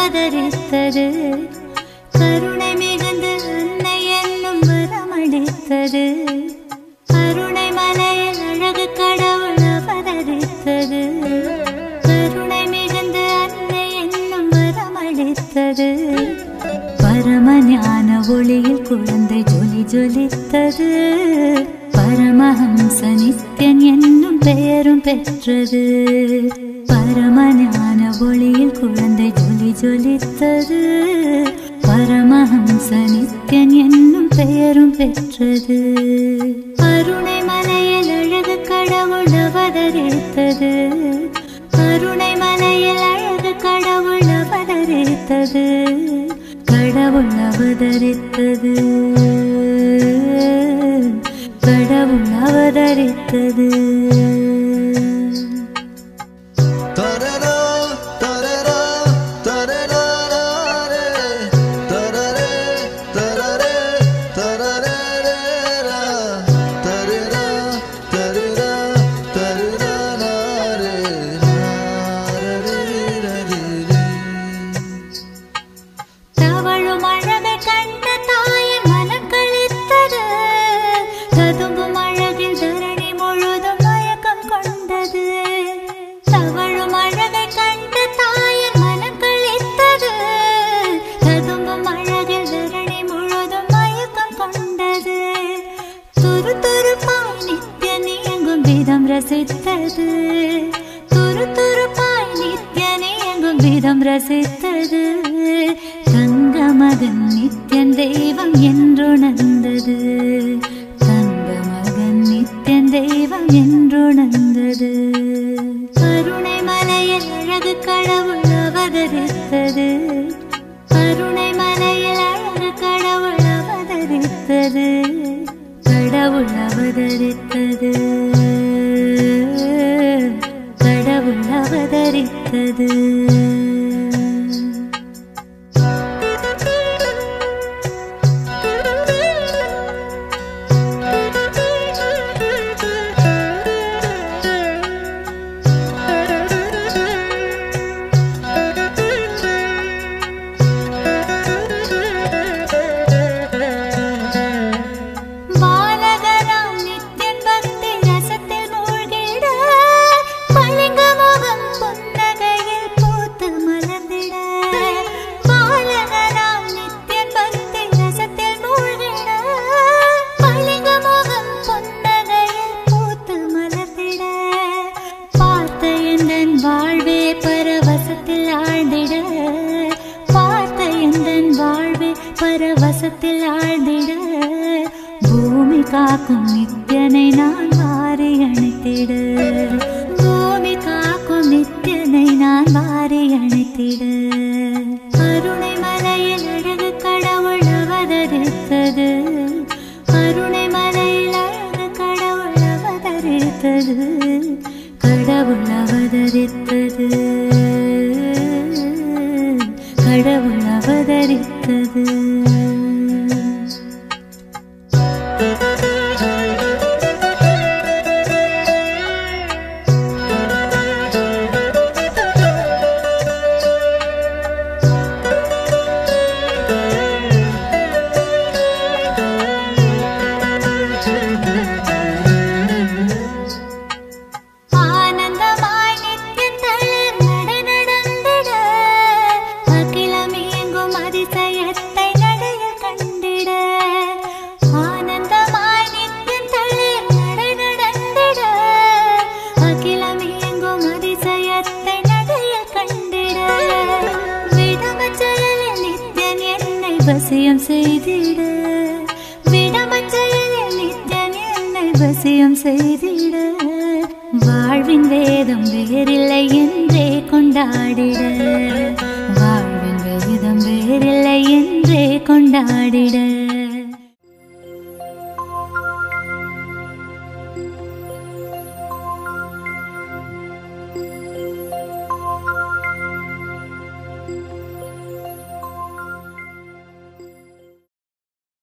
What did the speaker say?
அவதரித்தது கருணை மிகுந்து அன்னை என்னும் வரமளித்தது கருணை மலையில் அழகு கடவுள் அவதரித்தது கருணை மிகுந்து அன்னை என்னும் வரமளித்தது பரமஞான ஒளியில் குழந்தை ஜொலி ஜொலித்தது பரமஹம்ச நித்யன் என்னும் பெயரும் பெற்றது பரமஞான ஒளியில் குழந்தை ஜொலி ஜொலித்தது பரமஹம்ச நித்யன் என்னும் பெயரும் பெற்றது கருணை மலையில் அழகு கடவுள் அவதரித்தது கருணை மலையில் அழகு கடவுள் அவதரித்தது கடவுள் அவதரித்தது கடவுள் அவதரித்தது தரரா தரரா தரரரரே தரரே தரரே தரரரரா தரரா தரரா தரரரரே ரரரரரே தவழும் அழகை கண்ட தாயின் மனம் கழித்தது ததும்பும் அழகில் தரணி முழுதும் மயக்கம் கொண்டது தவழும் அழகை கண்ட தாயின் மனம் கழித்தது ததும்பும் அழகில் தரணி முழுதும் மயக்கம் கொண்டது துரு துருப்பாய் நித்ய நீங்கும் விதம் ரசித்தது துரு துருப்பாய் நித்ய நீங்கும் விதம் ரசித்தது தங்க மகன் நித்யன் தெய்வம் என்றுணர்ந்தது தங்க மகன் நித்யன் தெய்வம் என்றுணர்ந்தது கருணை மலையில் அழகு கடவுள் அவதரித்தது கருணை மலையில் அழகு கடவுள் அவதரித்தது கடவுள் அவதரித்தது கடவுள் அவதரித்தது பாலகனாம் நித்யன் பக்தி ரசத்தில் மூழ்கிட பளிங்கு முகம் புன்னகையில் பூத்து மலர்ந்திட பாலகனாம் நித்யன் பக்தி ரசத்தில் மூழ்கிட பளிங்கு முகம் புன்னகையில் பூத்து மலர்ந்திட பார்த்த எந்தன் வாழ்வே பரவசத்தில் ஆழ்ந்திட பார்த்த எந்தன் வாழ்வே பரவசத்தில் ஆழ்ந்திட பூமி காக்கும் நித்யனை நான் வாரி அணைத்திட பூமி காக்கும் நித்யனை நான் வாரி அணைத்திட கருணை மலையில் அழகு கடவுள் அவதரித்தது கருணை மலையில் அழகு கடவுள் அவதரித்தது கடவுள் அவதரித்தது கடவுள் அவதரித்தது ஆனந்தமாய் நித்யன் தளிர் நடை நடந்திட அகிலம் இயங்கும் அதிசயத்தை நடையில் கண்டிட ஆனந்தமாய் நித்யன் தளிர் நடை நடந்திட அகிலம் இயங்கும் அதிசயத்தை நடையில் கண்டிட விடமச்சலில் நித்யன் என்னை வசியம் செய்திட விடமச்சலில் நித்யன் என்னை வசியம் செய்திட வாழ்வின் வேதம் வேறில்லை என்றே கொண்டாடிட வாழ்வின் வேதம் வேறில்லை என்றே கொண்டாடிட